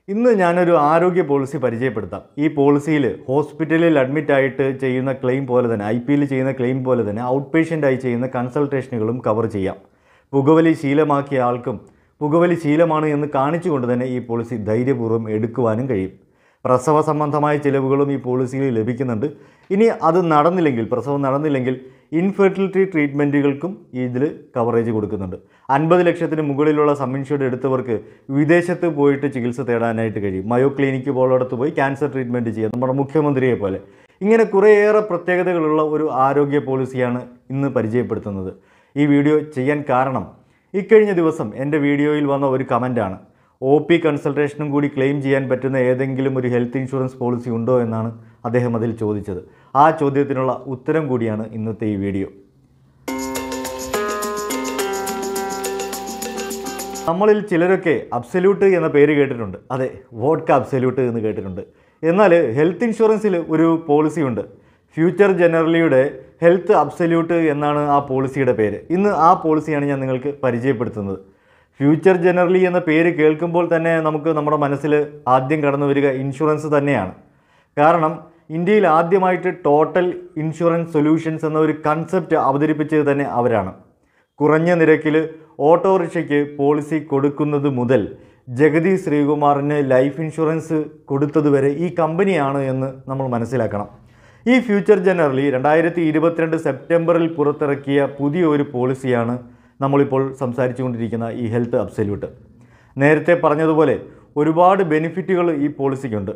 ഇന്ന് ഞാനൊരു ആരോഗ്യ പോളിസി പരിചയപ്പെടുത്താം ഈ പോളിസിയിൽ ഹോസ്പിറ്റലിൽ അഡ്മിറ്റ് ആയിട്ട് ചെയ്യുന്ന ക്ലെയിം പോലെ തന്നെ ഐ പിയിൽ ചെയ്യുന്ന ക്ലെയിം പോലെ തന്നെ ഔട്ട് പേഷ്യൻ്റായി ചെയ്യുന്ന കൺസൾട്ടേഷനുകളും കവർ ചെയ്യാം പുകവലി ശീലമാക്കിയ ആൾക്കും പുകവലി ശീലമാണ് എന്ന് കാണിച്ചുകൊണ്ട് തന്നെ ഈ പോളിസി ധൈര്യപൂർവ്വം എടുക്കുവാനും കഴിയും പ്രസവ സംബന്ധമായ ചിലവുകളും ഈ പോളിസിയിൽ ലഭിക്കുന്നുണ്ട് ഇനി അത് നടന്നില്ലെങ്കിൽ പ്രസവം നടന്നില്ലെങ്കിൽ ഇൻഫെർട്ടിലിറ്റി ട്രീറ്റ്മെൻറ്റുകൾക്കും ഇതിൽ കവറേജ് കൊടുക്കുന്നുണ്ട് അൻപത് ലക്ഷത്തിന് മുകളിലുള്ള സം ഇൻഷുർഡ് എടുത്തവർക്ക് വിദേശത്ത് പോയിട്ട് ചികിത്സ തേടാനായിട്ട് കഴിയും മയോ ക്ലിനിക്ക് പോലോടത്ത് പോയി ക്യാൻസർ ട്രീറ്റ്മെൻറ്റ് ചെയ്യാം നമ്മുടെ മുഖ്യമന്ത്രിയെ പോലെ ഇങ്ങനെ കുറേയേറെ പ്രത്യേകതകളുള്ള ഒരു ആരോഗ്യ പോളിസിയാണ് ഇന്ന് പരിചയപ്പെടുത്തുന്നത് ഈ വീഡിയോ ചെയ്യാൻ കാരണം ഇക്കഴിഞ്ഞ ദിവസം എൻ്റെ വീഡിയോയിൽ വന്ന ഒരു കമൻറ്റാണ് ഒ പി കൺസൾട്ടേഷനും കൂടി ക്ലെയിം ചെയ്യാൻ പറ്റുന്ന ഏതെങ്കിലും ഒരു ഹെൽത്ത് ഇൻഷുറൻസ് പോളിസി ഉണ്ടോ എന്നാണ് അദ്ദേഹം അതിൽ ചോദിച്ചത് ആ ചോദ്യത്തിനുള്ള ഉത്തരം കൂടിയാണ് ഇന്നത്തെ ഈ വീഡിയോ നമ്മളിൽ ചിലരൊക്കെ അബ്സല്യൂട്ട് എന്ന പേര് കേട്ടിട്ടുണ്ട് അതെ വോഡ്ക അബ്സല്യൂട്ട് എന്ന് കേട്ടിട്ടുണ്ട് എന്നാൽ ഹെൽത്ത് ഇൻഷുറൻസിൽ ഒരു പോളിസി ഉണ്ട് ഫ്യൂച്ചർ ജനറലിയുടെ ഹെൽത്ത് അബ്സല്യൂട്ട് എന്നാണ് ആ പോളിസിയുടെ പേര് ഇന്ന് ആ പോളിസിയാണ് ഞാൻ നിങ്ങൾക്ക് പരിചയപ്പെടുത്തുന്നത് ഫ്യൂച്ചർ ജനറലി എന്ന പേര് കേൾക്കുമ്പോൾ തന്നെ നമുക്ക് നമ്മുടെ മനസ്സിൽ ആദ്യം കടന്നു വരിക ഇൻഷുറൻസ് തന്നെയാണ് കാരണം ഇന്ത്യയിൽ ആദ്യമായിട്ട് ടോട്ടൽ ഇൻഷുറൻസ് സൊല്യൂഷൻസ് എന്ന ഒരു കൺസെപ്റ്റ് അവതരിപ്പിച്ചത് തന്നെ അവരാണ് കുറഞ്ഞ നിരക്കിൽ ഓട്ടോറിക്ഷയ്ക്ക് പോളിസി കൊടുക്കുന്നത് മുതൽ ജഗതി ശ്രീകുമാറിന് ലൈഫ് ഇൻഷുറൻസ് കൊടുത്തതുവരെ ഈ കമ്പനിയാണ് എന്ന് നമ്മൾ മനസ്സിലാക്കണം ഈ ഫ്യൂച്ചർ ജനറലി രണ്ടായിരത്തി ഇരുപത്തിരണ്ട് സെപ്റ്റംബറിൽ പുറത്തിറക്കിയ പുതിയ ഒരു പോളിസിയാണ് നമ്മളിപ്പോൾ സംസാരിച്ചുകൊണ്ടിരിക്കുന്ന ഈ ഹെൽത്ത് അബ്സല്യൂട്ട് നേരത്തെ പറഞ്ഞതുപോലെ ഒരുപാട് ബെനിഫിറ്റുകൾ ഈ പോളിസിക്കുണ്ട്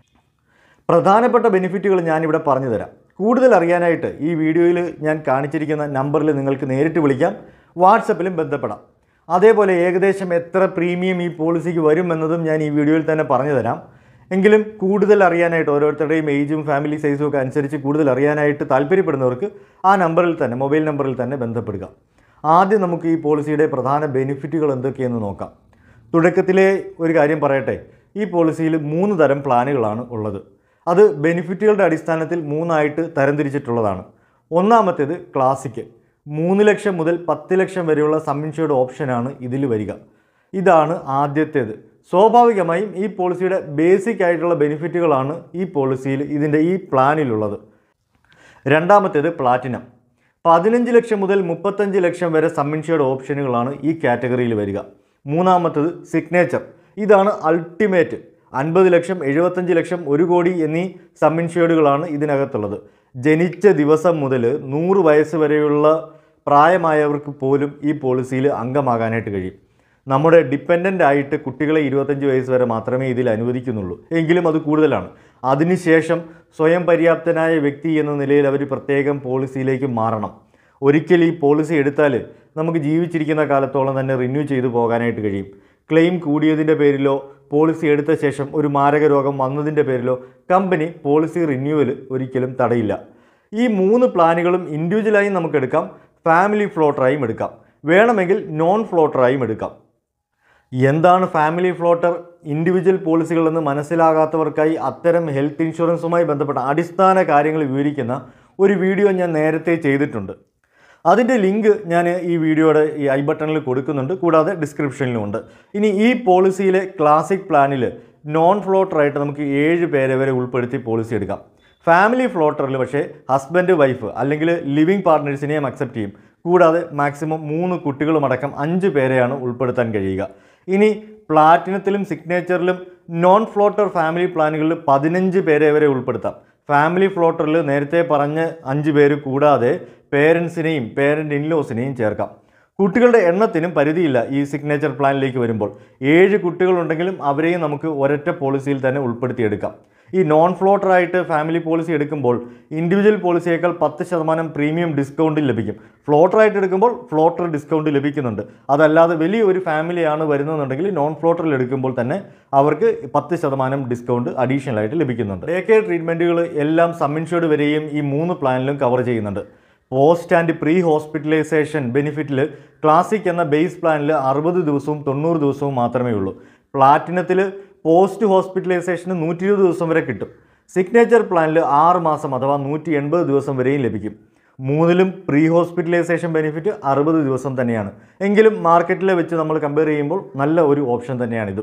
പ്രധാനപ്പെട്ട ബെനിഫിറ്റുകൾ ഞാനിവിടെ പറഞ്ഞു തരാം കൂടുതൽ അറിയാനായിട്ട് ഈ വീഡിയോയിൽ ഞാൻ കാണിച്ചിരിക്കുന്ന നമ്പറിൽ നിങ്ങൾക്ക് നേരിട്ട് വിളിക്കാം വാട്സപ്പിലും ബന്ധപ്പെടാം അതേപോലെ ഏകദേശം എത്ര പ്രീമിയം ഈ പോളിസിക്ക് വരുമെന്നതും ഞാൻ ഈ വീഡിയോയിൽ തന്നെ പറഞ്ഞു തരാം എങ്കിലും കൂടുതൽ അറിയാനായിട്ട് ഓരോരുത്തരുടെയും ഏജും ഫാമിലി സൈസും ഒക്കെ അനുസരിച്ച് കൂടുതൽ അറിയാനായിട്ട് താല്പര്യപ്പെടുന്നവർക്ക് ആ നമ്പറിൽ തന്നെ മൊബൈൽ നമ്പറിൽ തന്നെ ബന്ധപ്പെടുക ആദ്യം നമുക്ക് ഈ പോളിസിയുടെ പ്രധാന ബെനിഫിറ്റുകൾ എന്തൊക്കെയെന്ന് നോക്കാം തുടക്കത്തിലെ ഒരു കാര്യം പറയട്ടെ ഈ പോളിസിയിൽ മൂന്ന് തരം പ്ലാനുകളാണ് ഉള്ളത് അത് ബെനിഫിറ്റുകളുടെ അടിസ്ഥാനത്തിൽ മൂന്നായിട്ട് തരംതിരിച്ചിട്ടുള്ളതാണ് ഒന്നാമത്തേത് ക്ലാസിക് മൂന്ന് ലക്ഷം മുതൽ പത്ത് ലക്ഷം വരെയുള്ള സം ഇൻഷുർഡ് ഓപ്ഷനാണ് ഇതിൽ വരിക ഇതാണ് ആദ്യത്തേത് സ്വാഭാവികമായും ഈ പോളിസിയുടെ ബേസിക് ആയിട്ടുള്ള ബെനിഫിറ്റുകളാണ് ഈ പോളിസിയിൽ ഇതിൻ്റെ ഈ പ്ലാനിലുള്ളത് രണ്ടാമത്തേത് പ്ലാറ്റിനം പതിനഞ്ച് ലക്ഷം മുതൽ മുപ്പത്തഞ്ച് ലക്ഷം വരെ സം ഇൻഷുർഡ് ഓപ്ഷനുകളാണ് ഈ കാറ്റഗറിയിൽ വരിക മൂന്നാമത്തത് സിഗ്നേച്ചർ ഇതാണ് അൾട്ടിമേറ്റ് അൻപത് ലക്ഷം എഴുപത്തഞ്ച് ലക്ഷം ഒരു കോടി എന്നീ സം ഇൻഷുർഡുകളാണ് ഇതിനകത്തുള്ളത് ജനിച്ച ദിവസം മുതൽ നൂറ് വയസ്സ് വരെയുള്ള പ്രായമായവർക്ക് പോലും ഈ പോളിസിയിൽ അംഗമാകാനായിട്ട് കഴിയും നമ്മുടെ ഡിപ്പെൻഡൻ്റ് ആയിട്ട് കുട്ടികളെ ഇരുപത്തഞ്ച് വയസ്സ് വരെ മാത്രമേ ഇതിൽ അനുവദിക്കുന്നുള്ളൂ എങ്കിലും അത് കൂടുതലാണ് അതിനുശേഷം സ്വയം പര്യാപ്തനായ വ്യക്തി എന്ന നിലയിൽ അവർ പ്രത്യേകം പോളിസിയിലേക്ക് മാറണം ഒരിക്കൽ ഈ പോളിസി എടുത്താൽ നമുക്ക് ജീവിച്ചിരിക്കുന്ന കാലത്തോളം തന്നെ റിന്യൂ ചെയ്തു പോകാനായിട്ട് കഴിയും ക്ലെയിം കൂടിയതിൻ്റെ പേരിലോ പോളിസി എടുത്ത ശേഷം ഒരു മാരക രോഗം വന്നതിൻ്റെ പേരിലോ കമ്പനി പോളിസി റിന്യൂവൽ ഒരിക്കലും തടയില്ല ഈ മൂന്ന് പ്ലാനുകളും ഇൻഡിവിജ്വലായും നമുക്ക് എടുക്കാം ഫാമിലി ഫ്ലോട്ടറായും എടുക്കാം വേണമെങ്കിൽ നോൺ ഫ്ലോട്ടറായും എടുക്കാം എന്താണ് ഫാമിലി ഫ്ലോട്ടർ ഇൻഡിവിജ്വൽ പോളിസികൾ എന്ന് മനസ്സിലാകാത്തവർക്കായി അത്തരം ഹെൽത്ത് ഇൻഷുറൻസുമായി ബന്ധപ്പെട്ട അടിസ്ഥാന കാര്യങ്ങൾ വിവരിക്കുന്ന ഒരു വീഡിയോ ഞാൻ നേരത്തെ ചെയ്തിട്ടുണ്ട് അതിൻ്റെ ലിങ്ക് ഞാൻ ഈ വീഡിയോയുടെ ഈ ഐ ബട്ടണിൽ കൊടുക്കുന്നുണ്ട് കൂടാതെ ഡിസ്ക്രിപ്ഷനിലും ഉണ്ട് ഇനി ഈ പോളിസിയിലെ ക്ലാസിക് പ്ലാനിൽ നോൺ ഫ്ലോട്ടറായിട്ട് നമുക്ക് ഏഴ് പേരെ വരെ ഉൾപ്പെടുത്തി പോളിസി എടുക്കാം ഫാമിലി ഫ്ലോട്ടറിൽ പക്ഷേ ഹസ്ബൻഡ് വൈഫ് അല്ലെങ്കിൽ ലിവിങ് പാർട്ട്നേഴ്സിനെയും അക്സെപ്റ്റ് ചെയ്യും കൂടാതെ മാക്സിമം മൂന്ന് കുട്ടികളുമടക്കം അഞ്ച് പേരെയാണ് ഉൾപ്പെടുത്താൻ കഴിയുക ഇനി പ്ലാറ്റിനത്തിലും സിഗ്നേച്ചറിലും നോൺ ഫ്ലോട്ടർ ഫാമിലി പ്ലാനുകളിൽ പതിനഞ്ച് പേരെ വരെ ഉൾപ്പെടുത്താം ഫാമിലി ഫ്ലോട്ടറിൽ നേരത്തെ പറഞ്ഞ അഞ്ച് പേര് കൂടാതെ പേരൻസിനെയും പേരൻ്റ് ഇൻലോസിനെയും ചേർക്കാം കുട്ടികളുടെ എണ്ണത്തിനും പരിധിയില്ല ഈ സിഗ്നേച്ചർ പ്ലാനിലേക്ക് വരുമ്പോൾ ഏഴ് കുട്ടികളുണ്ടെങ്കിലും അവരെയും നമുക്ക് ഒരൊറ്റ പോളിസിയിൽ തന്നെ ഉൾപ്പെടുത്തിയെടുക്കാം ഈ നോൺ ഫ്ലോട്ടറായിട്ട് ഫാമിലി പോളിസി എടുക്കുമ്പോൾ ഇൻഡിവിജ്വൽ പോളിസിയേക്കാൾ പത്ത് ശതമാനം പ്രീമിയം ഡിസ്കൗണ്ടിൽ ലഭിക്കും ഫ്ലോട്ടറായിട്ട് എടുക്കുമ്പോൾ ഫ്ലോട്ടർ ഡിസ്കൗണ്ട് ലഭിക്കുന്നുണ്ട് അതല്ലാതെ വലിയ ഒരു ഫാമിലിയാണ് വരുന്നതെന്നുണ്ടെങ്കിൽ നോൺ ഫ്ലോട്ടറിൽ എടുക്കുമ്പോൾ തന്നെ അവർക്ക് പത്ത് ശതമാനം ഡിസ്കൗണ്ട് അഡീഷണൽ ആയിട്ട് ലഭിക്കുന്നുണ്ട് ഡേ കെയർ ട്രീറ്റ്മെൻറ്റുകൾ എല്ലാം സമ്മിൻഷേർഡ് വരെയും ഈ മൂന്ന് പ്ലാനിലും കവർ ചെയ്യുന്നുണ്ട് പോസ്റ്റ് ആൻഡ് പ്രീ ഹോസ്പിറ്റലൈസേഷൻ ബെനിഫിറ്റിൽ ക്ലാസിക് എന്ന ബേസ് പ്ലാനിൽ അറുപത് ദിവസവും തൊണ്ണൂറ് ദിവസവും മാത്രമേ ഉള്ളൂ പ്ലാറ്റിനത്തിൽ പോസ്റ്റ് ഹോസ്പിറ്റലൈസേഷന് നൂറ്റി ഇരുപത് ദിവസം വരെ കിട്ടും സിഗ്നേച്ചർ പ്ലാനിൽ ആറ് മാസം അഥവാ നൂറ്റി എൺപത് ദിവസം വരെയും ലഭിക്കും മൂന്നിലും പ്രീ ഹോസ്പിറ്റലൈസേഷൻ ബെനിഫിറ്റ് അറുപത് ദിവസം തന്നെയാണ് എങ്കിലും മാർക്കറ്റിലെ വെച്ച് നമ്മൾ കമ്പയർ ചെയ്യുമ്പോൾ നല്ല ഒരു ഓപ്ഷൻ തന്നെയാണിത്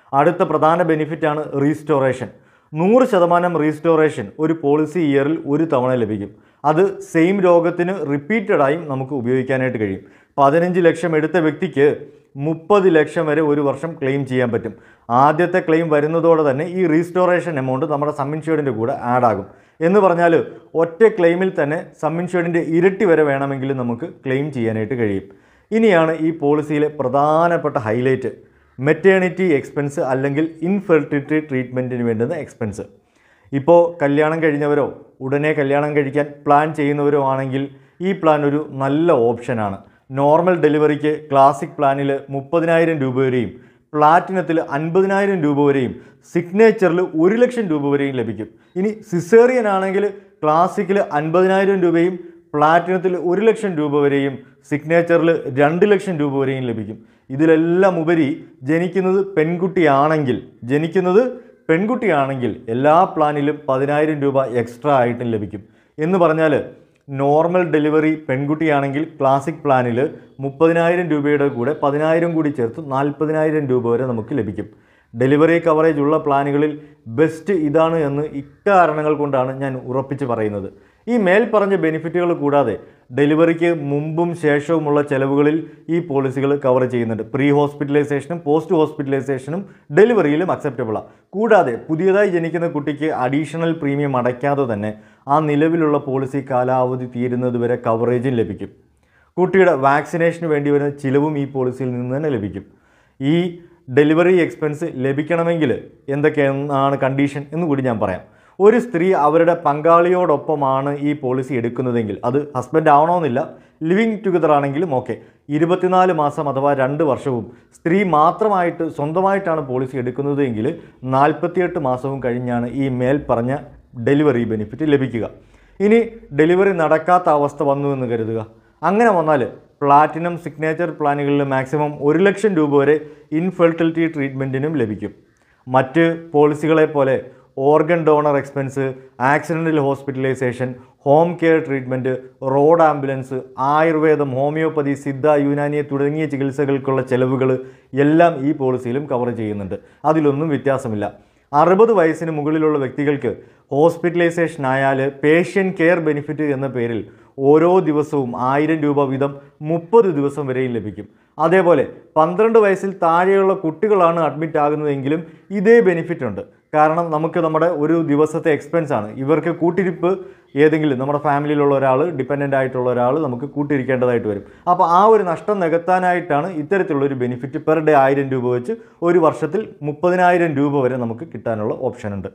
അടുത്ത പ്രധാന ബെനിഫിറ്റാണ് റീസ്റ്റോറേഷൻ നൂറ് ശതമാനം റീസ്റ്റോറേഷൻ ഒരു പോളിസി ഇയറിൽ ഒരു തവണ ലഭിക്കും അത് സെയിം രോഗത്തിന് റിപ്പീറ്റഡായും നമുക്ക് ഉപയോഗിക്കാനായിട്ട് കഴിയും പതിനഞ്ച് ലക്ഷം എടുത്ത വ്യക്തിക്ക് മുപ്പത് ലക്ഷം വരെ ഒരു വർഷം ക്ലെയിം ചെയ്യാൻ പറ്റും ആദ്യത്തെ ക്ലെയിം വരുന്നതോടെ തന്നെ ഈ റീസ്റ്റോറേഷൻ എമൗണ്ട് നമ്മുടെ സം ഇൻഷുർഡിൻ്റെ കൂടെ ആഡ് ആകും എന്ന് പറഞ്ഞാൽ ഒറ്റ ക്ലെയിമിൽ തന്നെ സം ഇൻഷുർഡിൻ്റെ ഇരട്ടി വരെ വേണമെങ്കിൽ നമുക്ക് ക്ലെയിം ചെയ്യാനായിട്ട് കഴിയും ഇനിയാണ് ഈ പോളിസിയിലെ പ്രധാനപ്പെട്ട ഹൈലൈറ്റ് മെറ്റേണിറ്റി എക്സ്പെൻസ് അല്ലെങ്കിൽ ഇൻഫെർട്ടിലിറ്റി ട്രീറ്റ്മെൻറ്റിന് വേണ്ടുന്ന എക്സ്പെൻസ് ഇപ്പോൾ കല്യാണം കഴിഞ്ഞവരോ ഉടനെ കല്യാണം കഴിക്കാൻ പ്ലാൻ ചെയ്യുന്നവരോ ആണെങ്കിൽ ഈ പ്ലാൻ ഒരു നല്ല ഓപ്ഷനാണ് നോർമൽ ഡെലിവറിക്ക് ക്ലാസിക് പ്ലാനിൽ മുപ്പതിനായിരം രൂപ വരെയും പ്ലാറ്റിനത്തിൽ അൻപതിനായിരം രൂപ വരെയും സിഗ്നേച്ചറിൽ ഒരു ലക്ഷം രൂപ വരെയും ലഭിക്കും ഇനി സിസേറിയൻ ആണെങ്കിൽ ക്ലാസിക്കിൽ അൻപതിനായിരം രൂപയും പ്ലാറ്റിനത്തിൽ ഒരു ലക്ഷം രൂപ വരെയും സിഗ്നേച്ചറിൽ രണ്ട് ലക്ഷം രൂപ വരെയും ലഭിക്കും ഇതിലെല്ലാം ഉപരി ജനിക്കുന്നത് പെൺകുട്ടിയാണെങ്കിൽ ജനിക്കുന്നത് പെൺകുട്ടിയാണെങ്കിൽ എല്ലാ പ്ലാനിലും പതിനായിരം രൂപ എക്സ്ട്രാ ആയിട്ടും ലഭിക്കും എന്ന് പറഞ്ഞാൽ നോർമൽ ഡെലിവറി പെൺകുട്ടിയാണെങ്കിൽ ക്ലാസിക് പ്ലാനിൽ മുപ്പതിനായിരം രൂപയുടെ കൂടെ പതിനായിരം കൂടി ചേർത്ത് നാൽപ്പതിനായിരം രൂപ വരെ നമുക്ക് ലഭിക്കും ഡെലിവറി കവറേജ് ഉള്ള പ്ലാനുകളിൽ ബെസ്റ്റ് ഇതാണ് എന്ന് ഇക്കാരണങ്ങൾ കൊണ്ടാണ് ഞാൻ ഉറപ്പിച്ച് പറയുന്നത് ഈ മേൽ പറഞ്ഞ ബെനിഫിറ്റുകൾ കൂടാതെ ഡെലിവറിക്ക് മുമ്പും ശേഷവുമുള്ള ചെലവുകളിൽ ഈ പോളിസികൾ കവർ ചെയ്യുന്നുണ്ട് പ്രീ ഹോസ്പിറ്റലൈസേഷനും പോസ്റ്റ് ഹോസ്പിറ്റലൈസേഷനും ഡെലിവറിയിലും അക്സെപ്റ്റബിളാണ് കൂടാതെ പുതിയതായി ജനിക്കുന്ന കുട്ടിക്ക് അഡീഷണൽ പ്രീമിയം അടയ്ക്കാതെ തന്നെ ആ നിലവിലുള്ള പോളിസി കാലാവധി തീരുന്നത് വരെ കവറേജും ലഭിക്കും കുട്ടിയുടെ വാക്സിനേഷന് വേണ്ടി വരുന്ന ചിലവും ഈ പോളിസിയിൽ നിന്ന് തന്നെ ലഭിക്കും ഈ ഡെലിവറി എക്സ്പെൻസ് ലഭിക്കണമെങ്കിൽ എന്തൊക്കെയാണ് കണ്ടീഷൻ എന്ന് കൂടി ഞാൻ പറയാം ഒരു സ്ത്രീ അവരുടെ പങ്കാളിയോടൊപ്പമാണ് ഈ പോളിസി എടുക്കുന്നതെങ്കിൽ അത് ഹസ്ബൻഡ് ആവണമെന്നില്ല ലിവിങ് ടുഗദർ ആണെങ്കിലും ഓക്കെ ഇരുപത്തിനാല് മാസം അഥവാ രണ്ട് വർഷവും സ്ത്രീ മാത്രമായിട്ട് സ്വന്തമായിട്ടാണ് പോളിസി എടുക്കുന്നതെങ്കിൽ നാൽപ്പത്തിയെട്ട് മാസവും കഴിഞ്ഞാണ് ഈ മേൽ പറഞ്ഞ ഡെലിവറി ബെനിഫിറ്റ് ലഭിക്കുക ഇനി ഡെലിവറി നടക്കാത്ത അവസ്ഥ വന്നു എന്ന് കരുതുക അങ്ങനെ വന്നാൽ പ്ലാറ്റിനം സിഗ്നേച്ചർ പ്ലാനുകളിൽ മാക്സിമം ഒരു ലക്ഷം രൂപ വരെ ഇൻഫെർട്ടിലിറ്റി ട്രീറ്റ്മെൻറ്റിനും ലഭിക്കും മറ്റ് പോളിസികളെ പോലെ organ donor expense accidental hospitalisation home care treatment road ambulance ആയുർവേദം ഹോമിയോപ്പതി സിദ്ധ യുനാനി തുടങ്ങിയ ചികിത്സകൾക്കുള്ള ചെലവുകൾ എല്ലാം ഈ പോളിസിയിലും കവർ ചെയ്യുന്നുണ്ട് അതിലൊന്നും വ്യത്യാസമില്ല അറുപത് വയസ്സിന് മുകളിലുള്ള വ്യക്തികൾക്ക് ഹോസ്പിറ്റലൈസേഷൻ ആയാൽ പേഷ്യൻ കെയർ ബെനിഫിറ്റ് എന്ന പേരിൽ ഓരോ ദിവസവും ആയിരം രൂപ വീതം മുപ്പത് ദിവസം വരെയും ലഭിക്കും അതേപോലെ പന്ത്രണ്ട് വയസ്സിൽ താഴെയുള്ള കുട്ടികളാണ് അഡ്മിറ്റ് ആകുന്നതെങ്കിലും ഇതേ ബെനിഫിറ്റ് ഉണ്ട് കാരണം നമുക്ക് നമ്മുടെ ഒരു ദിവസത്തെ എക്സ്പെൻസ് ആണ് ഇവർക്ക് കൂട്ടിരിപ്പ് ഏതെങ്കിലും നമ്മുടെ ഫാമിലിയിലുള്ള ഒരാൾ ഡിപ്പെൻഡൻ്റ് ആയിട്ടുള്ള ഒരാൾ നമുക്ക് കൂട്ടിരിക്കേണ്ടതായിട്ട് വരും അപ്പോൾ ആ ഒരു നഷ്ടം നികത്താനായിട്ടാണ് ഇത്തരത്തിലുള്ള ഒരു ബെനിഫിറ്റ് പെർ ഡേ ആയിരം രൂപ വെച്ച് ഒരു വർഷത്തിൽ മുപ്പതിനായിരം രൂപ വരെ നമുക്ക് കിട്ടാനുള്ള ഓപ്ഷൻ ഉണ്ട്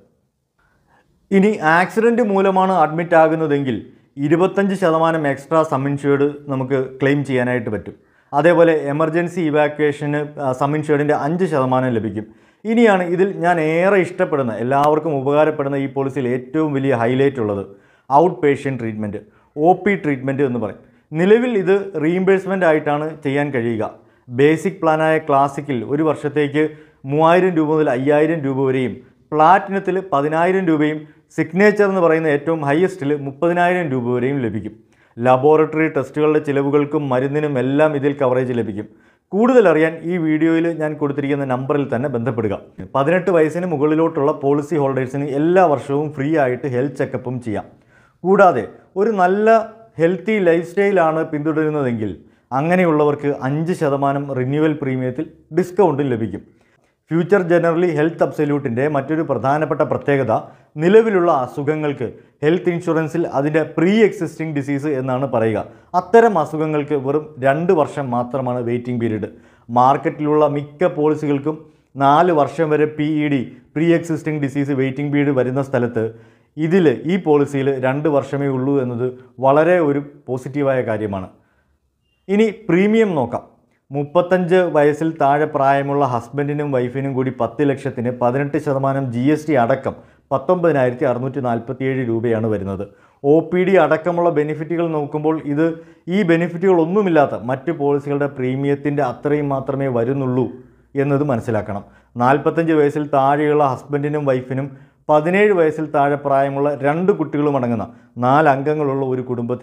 ഇനി ആക്സിഡൻറ്റ് മൂലമാണ് അഡ്മിറ്റ് ആകുന്നതെങ്കിൽ ഇരുപത്തഞ്ച് ശതമാനം എക്സ്ട്രാ സമ്മിൻഷേർഡ് നമുക്ക് ക്ലെയിം ചെയ്യാനായിട്ട് പറ്റും അതേപോലെ എമർജൻസി ഇവാക്വേഷന് സമ്മിൻഷേർഡിൻ്റെ അഞ്ച് ശതമാനം ലഭിക്കും ഇനിയാണ് ഇതിൽ ഞാൻ ഏറെ ഇഷ്ടപ്പെടുന്ന എല്ലാവർക്കും ഉപകാരപ്പെടുന്ന ഈ പോളിസിയിൽ ഏറ്റവും വലിയ ഹൈലൈറ്റ് ഉള്ളത് outpatient treatment O P treatment എന്ന് പറയും നിലവിൽ ഇത് റീഇംബേഴ്സ്മെൻ്റ് ആയിട്ടാണ് ചെയ്യാൻ കഴിയുക ബേസിക് പ്ലാനായ ക്ലാസിക്കിൽ ഒരു വർഷത്തേക്ക് മൂവായിരം രൂപ മുതൽ അയ്യായിരം രൂപ വരെയും പ്ലാറ്റിനത്തിൽ പതിനായിരം രൂപയും സിഗ്നേച്ചർ എന്ന് പറയുന്ന ഏറ്റവും ഹയസ്റ്റിൽ മുപ്പതിനായിരം രൂപ വരെയും ലഭിക്കും ലബോറട്ടറി ടെസ്റ്റുകളുടെ ചിലവുകൾക്കും മരുന്നിനും എല്ലാം ഇതിൽ കവറേജ് ലഭിക്കും കൂടുതൽ അറിയാൻ ഈ വീഡിയോയിൽ ഞാൻ കൊടുത്തിരിക്കുന്ന നമ്പറിൽ തന്നെ ബന്ധപ്പെടുക പതിനെട്ട് വയസ്സിന് മുകളിലോട്ടുള്ള പോളിസി ഹോൾഡേഴ്സിന് എല്ലാ വർഷവും ഫ്രീ ആയിട്ട് ഹെൽത്ത് ചെക്കപ്പും ചെയ്യാം കൂടാതെ ഒരു നല്ല ഹെൽത്തി ലൈഫ് സ്റ്റൈലാണ് പിന്തുടരുന്നതെങ്കിൽ അങ്ങനെയുള്ളവർക്ക് അഞ്ച് ശതമാനം റിന്യൂവൽ പ്രീമിയത്തിൽ ഡിസ്കൗണ്ടും ലഭിക്കും ഫ്യൂച്ചർ ജനറലി ഹെൽത്ത് അബ്സല്യൂട്ടിൻ്റെ മറ്റൊരു പ്രധാനപ്പെട്ട പ്രത്യേകത നിലവിലുള്ള അസുഖങ്ങൾക്ക് ഹെൽത്ത് ഇൻഷുറൻസിൽ അതിൻ്റെ പ്രീ എക്സിസ്റ്റിംഗ് ഡിസീസ് എന്നാണ് പറയുക അത്തരം അസുഖങ്ങൾക്ക് വെറും രണ്ട് വർഷം മാത്രമാണ് വെയിറ്റിംഗ് പീരീഡ് മാർക്കറ്റിലുള്ള മിക്ക പോളിസികൾക്കും നാല് വർഷം വരെ P E D pre existing disease waiting period വരുന്ന സ്ഥലത്ത് ഇതിൽ ഈ പോളിസിയിൽ രണ്ട് വർഷമേ ഉള്ളൂ എന്നത് വളരെ ഒരു പോസിറ്റീവായ കാര്യമാണ് ഇനി പ്രീമിയം നോക്കാം മുപ്പത്തഞ്ച് വയസ്സിൽ താഴെ പ്രായമുള്ള ഹസ്ബൻഡിനും വൈഫിനും കൂടി പത്ത് ലക്ഷത്തിന് പതിനെട്ട് ശതമാനം ജി എസ് ടി അടക്കം പത്തൊമ്പതിനായിരത്തി അറുന്നൂറ്റി നാൽപ്പത്തിയേഴ് രൂപയാണ് വരുന്നത് ഒ പി ഡി അടക്കമുള്ള ബെനിഫിറ്റുകൾ നോക്കുമ്പോൾ ഇത് ഈ ബെനിഫിറ്റുകളൊന്നുമില്ലാത്ത മറ്റ് പോളിസികളുടെ പ്രീമിയത്തിൻ്റെ അത്രയും മാത്രമേ വരുന്നുള്ളൂ എന്നത് മനസ്സിലാക്കണം നാൽപ്പത്തഞ്ച് വയസ്സിൽ താഴെയുള്ള ഹസ്ബൻഡിനും വൈഫിനും പതിനേഴ് വയസ്സിൽ താഴെ പ്രായമുള്ള രണ്ട് കുട്ടികളും അടങ്ങുന്ന നാല് അംഗങ്ങളുള്ള ഒരു കുടുംബത്തിന്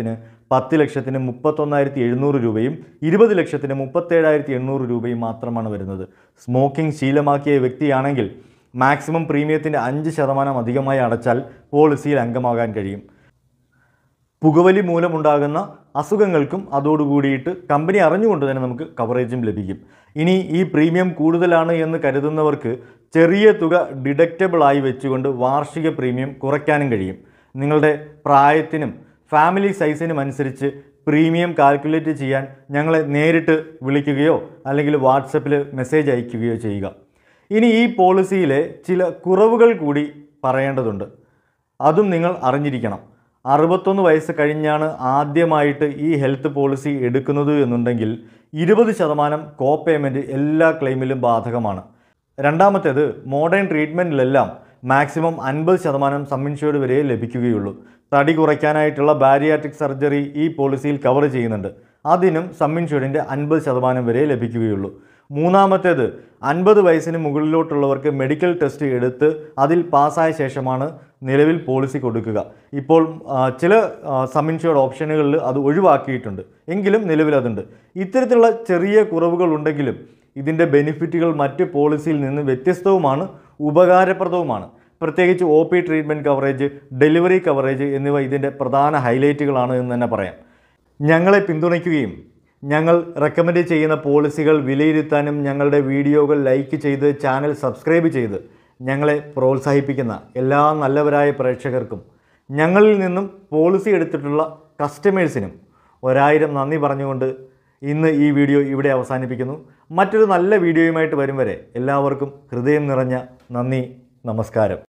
പത്ത് ലക്ഷത്തിന് മുപ്പത്തൊന്നായിരത്തി എഴുന്നൂറ് രൂപയും ഇരുപത് ലക്ഷത്തിന് മുപ്പത്തേഴായിരത്തി എണ്ണൂറ് രൂപയും മാത്രമാണ് വരുന്നത് സ്മോക്കിംഗ് ശീലമാക്കിയ വ്യക്തിയാണെങ്കിൽ മാക്സിമം പ്രീമിയത്തിൻ്റെ അഞ്ച് ശതമാനം അധികമായി അടച്ചാൽ പോളിസിയിൽ അംഗമാകാൻ കഴിയും പുകവലി മൂലമുണ്ടാകുന്ന അസുഖങ്ങൾക്കും അതോടുകൂടിയിട്ട് കമ്പനി അറിഞ്ഞുകൊണ്ട് തന്നെ നമുക്ക് കവറേജും ലഭിക്കും ഇനി ഈ പ്രീമിയം കൂടുതലാണ് എന്ന് കരുതുന്നവർക്ക് ചെറിയ തുക ഡിഡക്റ്റബിൾ ആയി വെച്ചുകൊണ്ട് വാർഷിക പ്രീമിയം കുറയ്ക്കാനും കഴിയും നിങ്ങളുടെ പ്രായത്തിനും ഫാമിലി സൈസിനും അനുസരിച്ച് പ്രീമിയം കാൽക്കുലേറ്റ് ചെയ്യാൻ ഞങ്ങളെ നേരിട്ട് വിളിക്കുകയോ അല്ലെങ്കിൽ വാട്സപ്പിൽ മെസ്സേജ് അയക്കുകയോ ചെയ്യുക ഇനി ഈ പോളിസിയിലെ ചില കുറവുകൾ കൂടി പറയേണ്ടതുണ്ട് അതും നിങ്ങൾ അറിഞ്ഞിരിക്കണം അറുപത്തൊന്ന് വയസ്സ് കഴിഞ്ഞാണ് ആദ്യമായിട്ട് ഈ ഹെൽത്ത് പോളിസി എടുക്കുന്നത് എന്നുണ്ടെങ്കിൽ ഇരുപത് ശതമാനം കോ പേയ്മെൻറ്റ് എല്ലാ ക്ലെയിമിലും ബാധകമാണ് രണ്ടാമത്തേത് മോഡേൺ ട്രീറ്റ്മെൻറ്റിലെല്ലാം മാക്സിമം അൻപത് ശതമാനം സം ഇൻഷുർഡ് വരെ ലഭിക്കുകയുള്ളൂ തടി കുറയ്ക്കാനായിട്ടുള്ള ബാരിയാട്രിക് സർജറി ഈ പോളിസിയിൽ കവർ ചെയ്യുന്നുണ്ട് അതിനും സം ഇൻഷുർഡിൻ്റെ അൻപത് ശതമാനം വരെ ലഭിക്കുകയുള്ളൂ മൂന്നാമത്തേത് അൻപത് വയസ്സിന് മുകളിലോട്ടുള്ളവർക്ക് മെഡിക്കൽ ടെസ്റ്റ് എടുത്ത് അതിൽ പാസ്സായ ശേഷമാണ് നിലവിൽ പോളിസി കൊടുക്കുക ഇപ്പോൾ ആ, ചില സം ഇൻഷുർഡ് ഓപ്ഷനുകളിൽ അത് ഒഴിവാക്കിയിട്ടുണ്ട് എങ്കിലും നിലവിൽ അതുണ്ട് ഇത്തരത്തിലുള്ള ചെറിയ കുറവുകൾ ഉണ്ടെങ്കിലും ഇതിൻ്റെ ബെനിഫിറ്റുകൾ മറ്റ് പോളിസിയിൽ നിന്ന് വ്യത്യസ്തവുമാണ് ഉപകാരപ്രദവുമാണ് പ്രത്യേകിച്ച് O P treatment coverage delivery coverage എന്നിവ ഇതിൻ്റെ പ്രധാന ഹൈലൈറ്റുകളാണ് എന്ന് തന്നെ പറയാം ഞങ്ങളെ പിന്തുണയ്ക്കുകയും ഞങ്ങൾ റെക്കമെൻഡ് ചെയ്യുന്ന പോളിസികൾ വിലയിരുത്താനും ഞങ്ങളുടെ വീഡിയോകൾ ലൈക്ക് ചെയ്ത് ചാനൽ സബ്സ്ക്രൈബ് ചെയ്ത് ഞങ്ങളെ പ്രോത്സാഹിപ്പിക്കുന്ന എല്ലാ നല്ലവരായ പ്രേക്ഷകർക്കും ഞങ്ങളിൽ നിന്നും പോളിസി എടുത്തിട്ടുള്ള കസ്റ്റമേഴ്സിനും ഒരായിരം നന്ദി പറഞ്ഞുകൊണ്ട് ഇന്ന് ഈ വീഡിയോ ഇവിടെ അവസാനിപ്പിക്കുന്നു മറ്റൊരു നല്ല വീഡിയോയുമായിട്ട് വരും വരെ എല്ലാവർക്കും ഹൃദയം നിറഞ്ഞ നന്ദി നമസ്കാരം